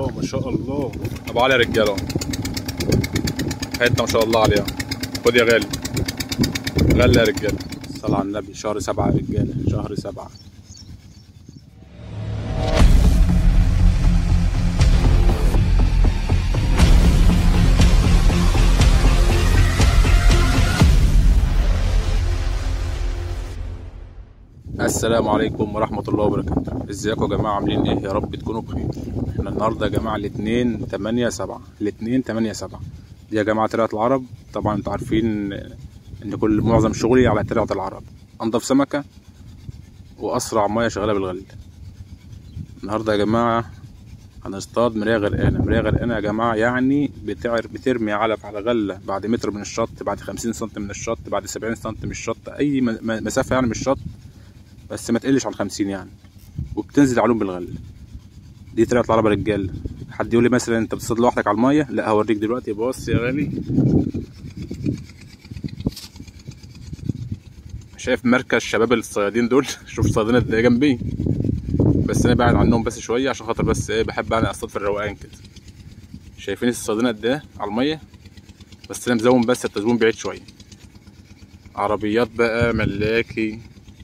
الله ما شاء الله ابو علي يا رجاله حته ما شاء الله عليها خد يا غالي غالي يا رجاله صلى على النبي شهر سبعة يا رجاله شهر سبعة السلام عليكم ورحمة الله وبركاته ازيكم يا جماعة عاملين ايه يا رب تكونوا بخير احنا النهاردة يا جماعة الاتنين تمانية سبعة الاتنين تمانية سبعة دي يا جماعة ترعة العرب طبعا انتوا عارفين ان كل معظم شغلي على ترعة العرب انضف سمكة واسرع مية شغالة بالغل النهاردة يا جماعة هنصطاد مراية غرقانة مراية غرقانة يا جماعة يعني بتعر بترمي علف على غلة بعد متر من الشط بعد خمسين سنتي من الشط بعد سبعين سنتي من الشط أي م- م- مسافة يعني من الشط بس ما تقلش عن خمسين يعني وبتنزل علوم بالغل دي طلعت العربة رجالة حد يقول لي مثلا انت بتصطاد لوحدك على المية لا هوريك دلوقتي بص يا غالي شايف مركز شباب الصيادين دول شوف الصيادين قد ايه جنبي بس انا بعد عنهم بس شويه عشان خاطر بس ايه بحب انا اصطاد في الروقان كده شايفين الصيادين قد ايه على الميه بس انا مزوم بس التزويم بعيد شويه عربيات بقى ملاكي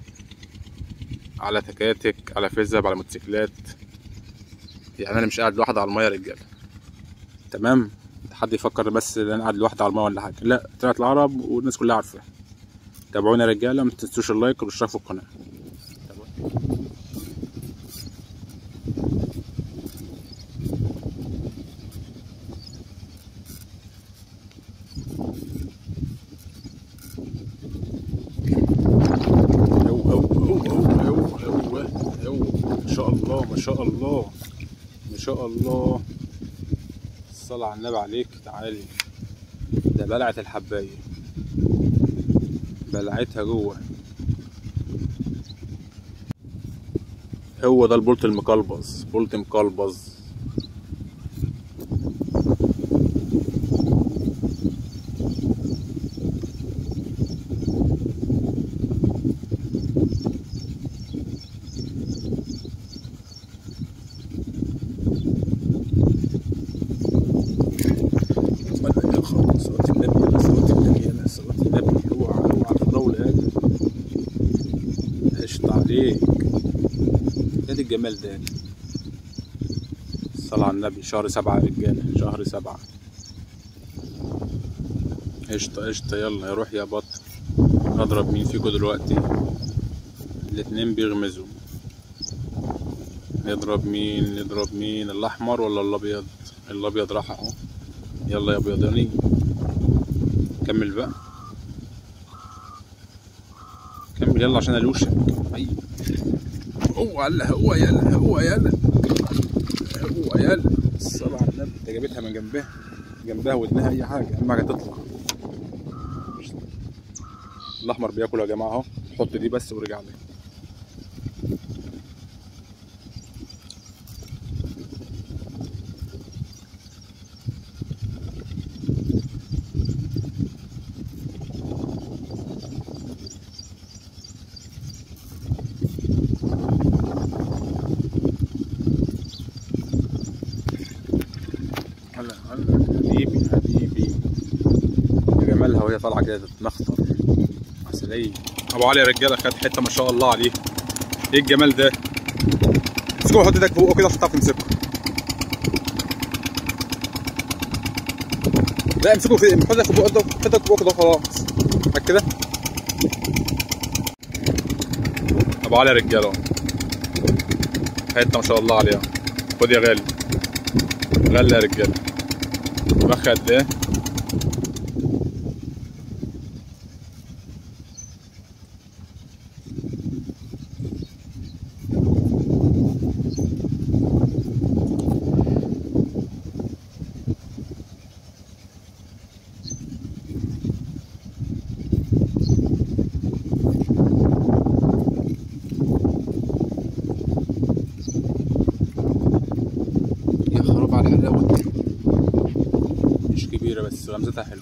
على تكاتك على فيزب على موتوسيكلات يعني انا مش قاعد لوحدي على الميه يا رجاله تمام حد يفكر بس ان انا قاعد لوحدي على الميه ولا حاجه لا طلعت العرب والناس كلها عارفه تابعونا يا رجاله ما تنسوش اللايك والاشتراك في القناه أو أو أو أو أو أو أو ما شاء الله ما شاء الله ما شاء الله الصلاة على النبي عليك تعالي ده بلعت الحباية بلعتها جوه هو ده البولت المقلبص بولت مقلبص صلى يا خالد صلاة النبي يلا صلاة النبي يلا صلاة النبي اوعى اوعى الفراولة يا قشطة عليك ادي الجمال ده الصلاة على النبي شهر سبعة يا رجالة شهر سبعة قشطة قشطة يلا يا روح يا بط اضرب مين فيكم دلوقتي الاتنين بيغمزوا نضرب مين نضرب مين الاحمر ولا الابيض الابيض راح اهو يلا يا بيضاني كمل بقى كمل يلا عشان الوشك اي هو يلا هو يلا هو يلا هو يلا الصلاة على النبي انت جابتها من جنبها جنبها ودنها اي حاجة اهم حاجة تطلع الاحمر بياكل يا جماعة اهو حط دي بس ورجع لي هلا هلا حبيبي حبيبي يا جمالها وهي طالعه كده تتنخطر عسلية ابو علي يا رجاله خد حته ما شاء الله عليه ايه الجمال ده امسكه وحط ايدك فوقه كده عشان تعرف تمسكه لا امسكه في حط ايدك فوق حط ايدك فوق كده خلاص هات كده ابو علي يا رجاله حته ما شاء الله عليها خد يا غالي غالي يا رجاله مخ قد ايه يا خراب على الحلاوة دي مش كبيرة بس غمزتها حلوة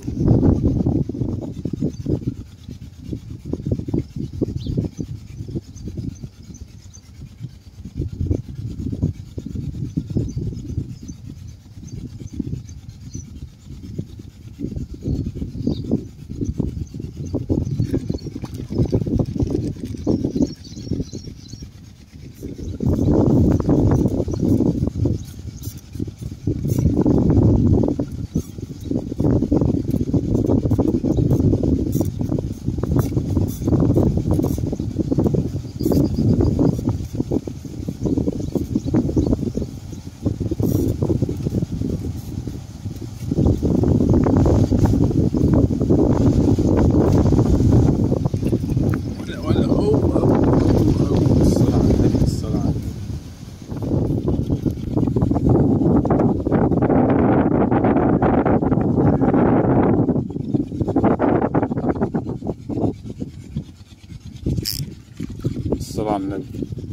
الصلاة على النبي